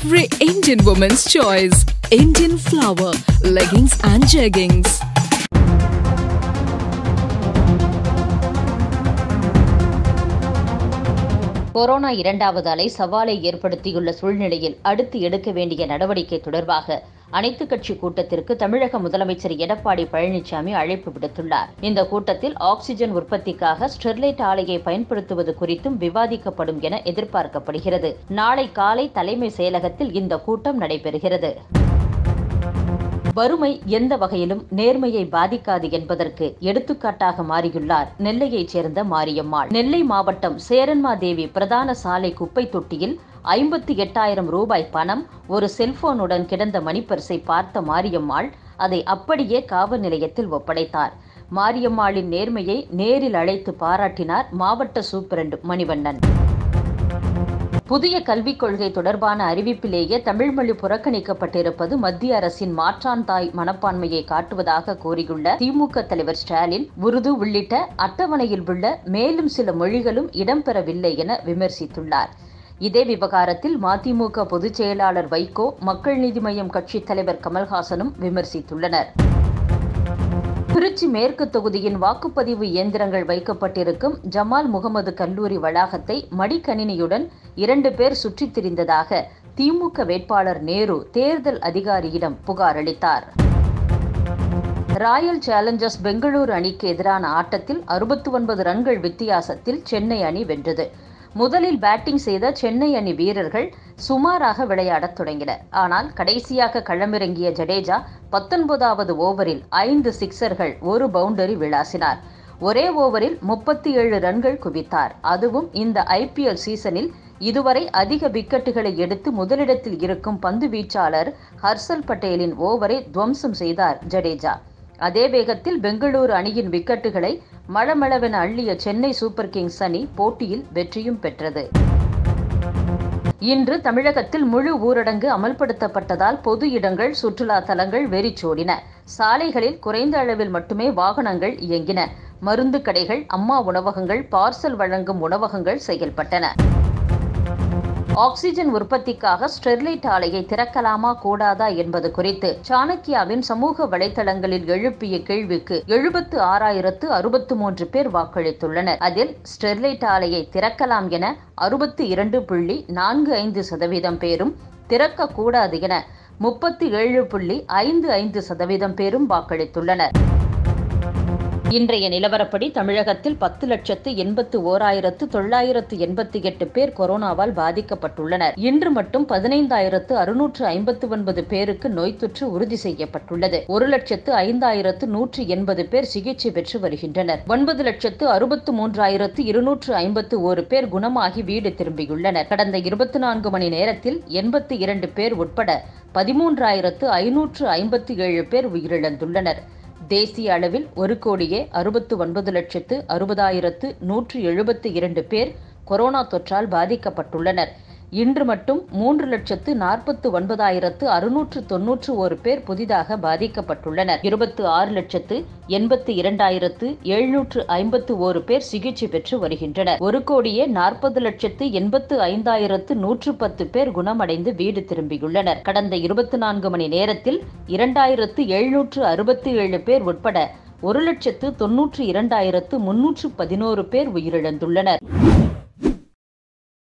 every Indian woman's choice. Indian flower, leggings and jeggings. Corona இரண்டாவது அலை சவாலை ஏற்படுத்தியுள்ள சூழ்நிலையில் அடுத்து எடுக்க வேண்டிய நடவடிக்கை தொடர்பாக அனைத்துக் கட்சி கூட்டத்திற்கு தமிழக முதலமைச்சர் எடப்பாடி பழனிசாமி அழைப்பு விடுத்துள்ளார் இந்த கூட்டத்தில் ஆக்ஸிஜன் உற்பத்திக்காக ஸ்டெர்லைட் ஆலையை பயன்படுத்துவது குறித்தும் விவாதிக்கப்படும் என எதிர்பார்க்கப்படுகிறது நாளை காலை தலைமை செயலகத்தில் இந்த கூட்டம் நடைபெறுகிறது வறுமை எந்த வகையிலும் நேர்மையை பாதிக்காது என்பதற்கு எடுத்துக்காட்டாக மாறியுள்ளார் நெல்லையைச் சேர்ந்த மாரியம்மாள் நெல்லை மாவட்டம் சேரன்மாதேவி பிரதான சாலை குப்பை தொட்டியில் ஐம்பத்தி எட்டாயிரம் ரூபாய் பணம் ஒரு செல்போனுடன் கிடந்த மணிப்பரிசை பார்த்த மாரியம்மாள் அதை அப்படியே காவல் நிலையத்தில் ஒப்படைத்தார் மாரியம்மாளின் நேர்மையை நேரில் அழைத்து பாராட்டினார் மாவட்ட சூப்பரண்டு மணிவண்ணன் புதிய கல்விக் கொள்கை தொடர்பான அறிவிப்பிலேயே தமிழ் மொழி புறக்கணிக்கப்பட்டிருப்பது மத்திய அரசின் மாற்றான் தாய் மனப்பான்மையை காட்டுவதாக கூறியுள்ள திமுக தலைவர் ஸ்டாலின் உருது உள்ளிட்ட அட்டவணையில் உள்ள மேலும் சில மொழிகளும் இடம்பெறவில்லை என விமர்சித்துள்ளார் இதே விவகாரத்தில் மதிமுக பொதுச் செயலாளர் வைகோ மக்கள் நீதி மய்யம் கட்சித் தலைவர் கமல்ஹாசனும் விமர்சித்துள்ளனர் திருச்சி மேற்கு தொகுதியின் வாக்குப்பதிவு இயந்திரங்கள் வைக்கப்பட்டிருக்கும் ஜமால் முகமது கல்லூரி வளாகத்தை மடிக்கணினியுடன் இரண்டு பேர் சுற்றித் திரிந்ததாக திமுக வேட்பாளர் நேரு தேர்தல் அதிகாரியிடம் புகார் அளித்தார் ராயல் சேலஞ்சர்ஸ் பெங்களூரு அணிக்கு எதிரான ஆட்டத்தில் அறுபத்தி ஒன்பது ரன்கள் வித்தியாசத்தில் சென்னை அணி வென்றது முதலில் பேட்டிங் செய்த சென்னை அணி வீரர்கள் சுமாராக விளையாடத் தொடங்கினர் ஆனால் கடைசியாக களமிறங்கிய ஜடேஜா பத்தொன்பதாவது ஓவரில் ஐந்து சிக்சர்கள் ஒரு பவுண்டரி விளாசினார் ஒரே ஓவரில் முப்பத்தி ஏழு ரன்கள் குவித்தார் அதுவும் இந்த ஐபிஎல் சீசனில் இதுவரை அதிக விக்கெட்டுகளை எடுத்து முதலிடத்தில் இருக்கும் பந்து வீச்சாளர் ஹர்ஷல் பட்டேலின் ஓவரை துவம்சம் செய்தார் ஜடேஜா அதே வேகத்தில் பெங்களூரு அணியின் விக்கெட்டுகளை மளமளவென அள்ளிய சென்னை சூப்பர் கிங்ஸ் அணி போட்டியில் வெற்றியும் பெற்றது இன்று தமிழகத்தில் முழு ஊரடங்கு அமல்படுத்தப்பட்டதால் பொது இடங்கள் சுற்றுலா தலங்கள் வெறிச்சோடின சாலைகளில் குறைந்த அளவில் மட்டுமே வாகனங்கள் இயங்கின மருந்து கடைகள் அம்மா உணவகங்கள் பார்சல் வழங்கும் உணவகங்கள் செயல்பட்டன ஆக்ஸிஜன் உற்பத்திக்காக ஸ்டெர்லைட் ஆலையை திறக்கலாமா கூடாதா என்பது குறித்து சாணக்கியாவின் சமூக வலைதளங்களில் எழுப்பிய கேள்விக்கு எழுபத்து ஆறாயிரத்து அறுபத்து மூன்று பேர் வாக்களித்துள்ளனர் அதில் ஸ்டெர்லைட் ஆலையை திறக்கலாம் என அறுபத்தி இரண்டு புள்ளி நான்கு ஐந்து சதவீதம் பேரும் திறக்கக்கூடாது என முப்பத்தி ஏழு புள்ளி ஐந்து ஐந்து சதவீதம் பேரும் வாக்களித்துள்ளனர் இன்றைய நிலவரப்படி தமிழகத்தில் பத்து லட்சத்து எண்பத்து ஓராயிரத்து தொள்ளாயிரத்து எண்பத்தி எட்டு பேர் கொரோனாவால் பாதிக்கப்பட்டுள்ளனர் இன்று மட்டும் பதினைந்தாயிரத்து அறுநூற்று ஐம்பத்து ஒன்பது பேருக்கு நோய் தொற்று உறுதி செய்யப்பட்டுள்ளது ஒரு லட்சத்து ஐந்தாயிரத்து நூற்று எண்பது பேர் சிகிச்சை பெற்று வருகின்றனர் ஒன்பது லட்சத்து அறுபத்து மூன்றாயிரத்து இருநூற்று ஐம்பத்து ஒரு பேர் குணமாகி வீடு திரும்பியுள்ளனர் கடந்த இருபத்தி நான்கு மணி நேரத்தில் எண்பத்தி இரண்டு பேர் உட்பட பதிமூன்றாயிரத்து ஐநூற்று ஐம்பத்தி ஏழு பேர் உயிரிழந்துள்ளனர் தேசிய அளவில் ஒரு கோடியே அறுபத்து ஒன்பது லட்சத்து அறுபதாயிரத்து நூற்று எழுபத்து இரண்டு பேர் கொரோனா தொற்றால் பாதிக்கப்பட்டுள்ளனர் இன்று மட்டும் மூன்று லட்சத்து நாற்பத்து ஒன்பதாயிரத்து அறுநூற்று தொன்னூற்று ஒரு பேர் புதிதாக பாதிக்கப்பட்டுள்ளனர் இருபத்து ஆறு லட்சத்து எண்பத்து இரண்டாயிரத்து எழுநூற்று ஐம்பத்து ஒரு பேர் சிகிச்சை பெற்று வருகின்றனர் ஒரு கோடியே நாற்பது லட்சத்து எண்பத்து ஐந்தாயிரத்து நூற்று பத்து பேர் குணமடைந்து வீடு திரும்பியுள்ளனர் கடந்த இருபத்தி நான்கு மணி நேரத்தில் இரண்டாயிரத்து எழுநூற்று அறுபத்தி ஏழு பேர் உட்பட ஒரு லட்சத்து தொன்னூற்று இரண்டாயிரத்து முன்னூற்று பதினோரு பேர் உயிரிழந்துள்ளனர்